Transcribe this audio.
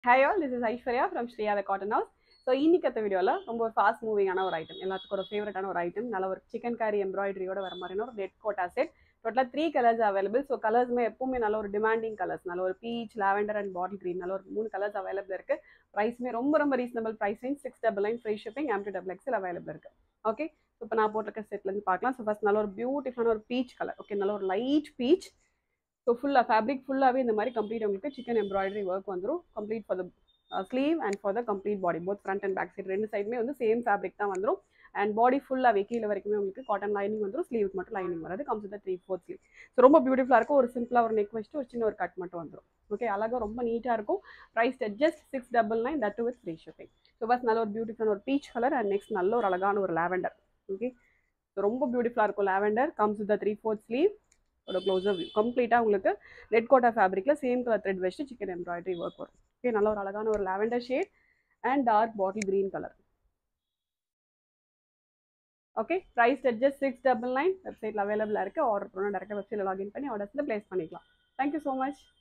hi all this is Aishwarya from Shriya the cotton house so இன்னைக்கு வீடியோவில் ரொம்ப ஒரு ஃபாஸ்ட் மூவிங்கான ஒரு ஐட்டம் எல்லாத்துக்கும் ஒரு ஃபேவரட்டான ஒரு ஐட்டம் நல்ல ஒரு சிக்கன் காரி எம்ப்ராய்டரியோட வர மாதிரியான ஒரு ரெட் கோட்டா செட் டோட்டலாக த்ரீ கலர்ஸ் அவைலபிள் ஸோ கலர்ஸுமே எப்பவுமே நல்ல ஒரு டிமாண்டிங் கலர்ஸ் நல்ல ஒரு peach lavender and bottle green நல்ல ஒரு மூணு கலர்ஸ் அவைலபிள் இருக்கு ப்ரைஸுமே ரொம்ப ரொம்ப reasonable price range six double nine free shipping M to double எக்ஸில் அவைலபிள் இருக்கு ஓகே ஸோ இப்போ நான் போட்டிருக்க செட்லேருந்து பார்க்கலாம் ஸோ ஃபஸ்ட் நல்ல ஒரு பியூட்டிஃபுல்லான ஒரு பீச் கலர் ஓகே நல்ல ஒரு லைட் பீச் ஸோ ஃபுல்லாக ஃபேப்ரிக் ஃபுல்லாகவே இந்த மாதிரி கம்ப்ளீட் உங்களுக்கு சிக்கன் எம்ப்ராய்டரி ஒர்க் வந்துடும் complete for the sleeve and for the complete body both front and back side ரெண்டு சைடுமே வந்து சேம் ஃபேப்ரிக் தான் வந்துடும் அண்ட் பாடி ஃபுல்லாகவே கீழே வரைக்குமே உங்களுக்கு காட்டன் லைனிங் வந்துடும் ஸ்லீவுக்கு மட்டும் லைனிங் வராது comes with three fourth sleeve so ரொம்ப பியூட்டிஃபுல்லாக இருக்கும் ஒரு சிம்பிளாக ஒரு நெக் வச்சுட்டு ஒரு சின்ன ஒரு கட் மட்டும் வந்துடும் ஓகே அழகாக ரொம்ப நீட்டாக இருக்கும் price just six double nine that with free shipping so first நல்ல ஒரு பியூட்டிஃபுல்லான ஒரு பீச் கலர் அண்ட் நெக்ஸ்ட் நல்ல ஒரு அழகான ஒரு லாவெண்டர் ஓகே ஸோ ரொம்ப பியூட்டிஃபுல்லாக இருக்கும் lavender comes with three fourth sleeve ஒரு க்ளோஸர் வியூ கம்ப்ளீட்டாக உங்களுக்கு ரெட் கோட்டா ஃபேப்ரிக்கில் சேம் கலர் த்ரெட் வச்சுட்டு சிக்கன் எம்ப்ராய்டரி ஒர்க் வரும் ஓகே நல்ல ஒரு அழகான ஒரு lavender shade and dark bottle green colour okay price just six double nine வெப்சைட்டில் அவைலபிளாக இருக்குது ஆர்டர் பண்ணால் டேரெக்டாக வெப்சைட்டில் லாகின் பண்ணி ஆர்டர்ஸில் ப்ளேஸ் பண்ணிக்கலாம் தேங்க்யூ ஸோ மச்